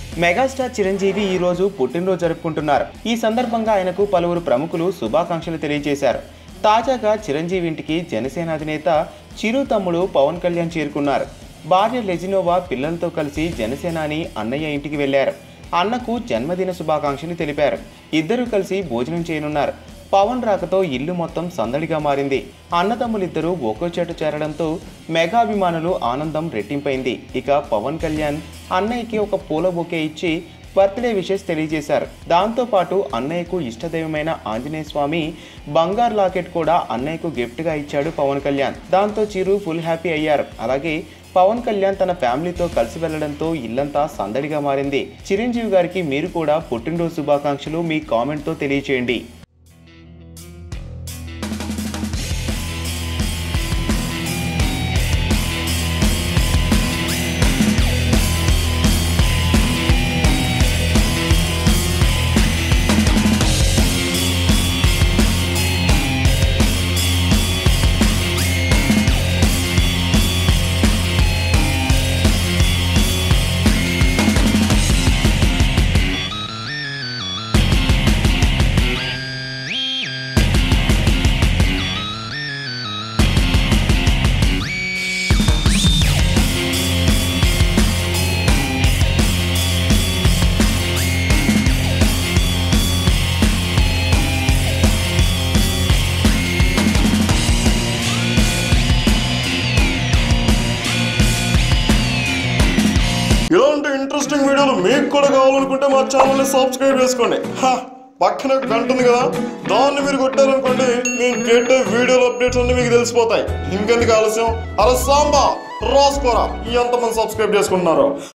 megastar Chiranjeevi ఈ రోజు పుట్టినరోజు జరుపుకుంటున్నారు ఈ సందర్భంగా ఆయనకు పలువురు ప్రముఖులు శుభాకాంక్షలు తెలియజేశారు తాజాగా చిరంజీవి ఇంటికి జనసేన అధినేత చిరు తమ్ముడు పవన్ కళ్యాణ్ చేరుకున్నారు భార్య లెజినోవా పిల్లలతో కలిసి జనసేనాని అన్నయ్య ఇంటికి వెళ్లారు అన్నకు జన్మదిన శుభాకాంక్షలు తెలిపారు ఇద్దరూ కలిసి భోజనం చేయనున్నారు పవన్ రాకతో ఇల్లు మొత్తం సందడిగా మారింది అన్నదమ్ములిద్దరూ ఒక్కో చోట చేరడంతో మెగాభిమానులు ఆనందం రెట్టింపైంది ఇక పవన్ కళ్యాణ్ అన్నయ్యకి ఒక పూల బొకే ఇచ్చి బర్త్డే విషెస్ తెలియజేశారు దాంతో పాటు అన్నయ్యకు ఇష్టదైవమైన ఆంజనేయ స్వామి బంగారు లాకెట్ కూడా అన్నయ్యకు గిఫ్ట్గా ఇచ్చాడు పవన్ కళ్యాణ్ దాంతో చిరు ఫుల్ హ్యాపీ అయ్యారు అలాగే పవన్ కళ్యాణ్ తన ఫ్యామిలీతో కలిసి వెళ్లడంతో ఇల్లంతా సందడిగా మారింది చిరంజీవి గారికి మీరు కూడా పుట్టినరోజు శుభాకాంక్షలు మీ కామెంట్తో తెలియచేయండి ఇలాంటి ఇంట్రెస్టింగ్ వీడియోలు మీకు కూడా కావాలనుకుంటే మా ఛానల్ని సబ్స్క్రైబ్ చేసుకోండి హా, పక్కన ఒక గంట ఉంది కదా దాన్ని మీరు కొట్టారనుకోండి నేను పెట్టే వీడియోల అప్డేట్స్ అన్ని మీకు తెలిసిపోతాయి ఇంకెందుకు ఆలస్యం అరే సాంబా రాసుకోరా ఎంతమంది సబ్స్క్రైబ్ చేసుకుంటున్నారు